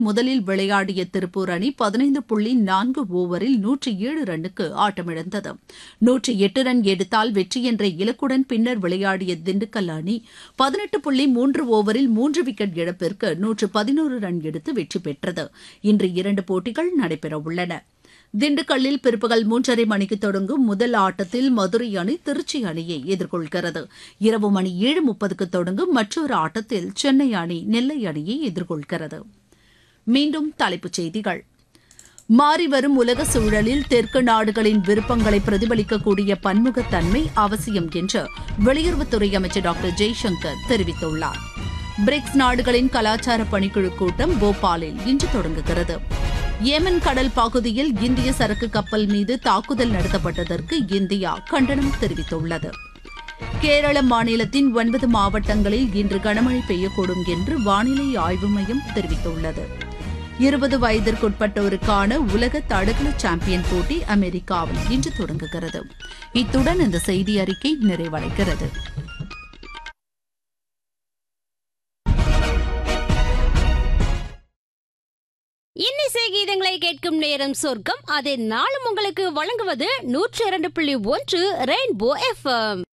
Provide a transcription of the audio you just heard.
முதலில் விளையாடிய திருப்பூர் அணி பதினைந்து புள்ளி நான்கு ஓவரில் நூற்றி ஏழு ரன்னுக்கு ஆட்டமிழந்தது நூற்றி எட்டு ரன் எடுத்தால் வெற்றி என்ற இலக்குடன் பின்னர் விளையாடிய திண்டுக்கல் அணி பதினெட்டு புள்ளி மூன்று ஓவரில் மூன்று விக்கெட் இழப்பிற்கு நூற்று பதினோரு ரன் எடுத்து வெற்றி பெற்றது இன்று இரண்டு போட்டிகள் நடைபெறவுள்ளன திண்டுக்கல்லில் பிற்பகல் மூன்றரை மணிக்கு தொடங்கும் முதல் ஆட்டத்தில் மதுரை அணி திருச்சி அணியை எதிர்கொள்கிறது இரவு மணி ஏழு முப்பதுக்கு தொடங்கும் மற்றொரு ஆட்டத்தில் சென்னை அணி நெல்லை அணியை எதிர்கொள்கிறது மீண்டும் தலைப்புச் செய்திகள் மாறிவரும் உலக சூழலில் தெற்கு நாடுகளின் விருப்பங்களை பிரதிபலிக்கக்கூடிய பன்முகத்தன்மை அவசியம் என்று வெளியுறவுத்துறை அமைச்சர் டாக்டர் ஜெய்சங்கர் தெரிவித்துள்ளார் பிரிக்ஸ் நாடுகளின் கலாச்சார பணிக்குழு கூட்டம் போபாலில் இன்று தொடங்குகிறது ஏமன் கடல் பகுதியில் இந்திய சரக்கு கப்பல் மீது தாக்குதல் நடத்தப்பட்டதற்கு இந்தியா கண்டனம் தெரிவித்துள்ளது கேரள மாநிலத்தின் ஒன்பது மாவட்டங்களில் இன்று கனமழை பெய்யக்கூடும் என்று வானிலை ஆய்வு மையம் தெரிவித்துள்ளது இருபது வயதிற்குட்பட்டோருக்கான உலக தடகள சாம்பியன் போட்டி அமெரிக்காவில் இன்று தொடங்குகிறது இத்துடன் இந்த செய்தி அறிக்கை நிறைவடைகிறது இன்னிசை கீதங்களை கேட்கும் நேரம் சொர்க்கம் அதை நாளும் உங்களுக்கு வழங்குவது நூற்றி இரண்டு புள்ளி ஒன்று ரெயின்போ எஃப்எம்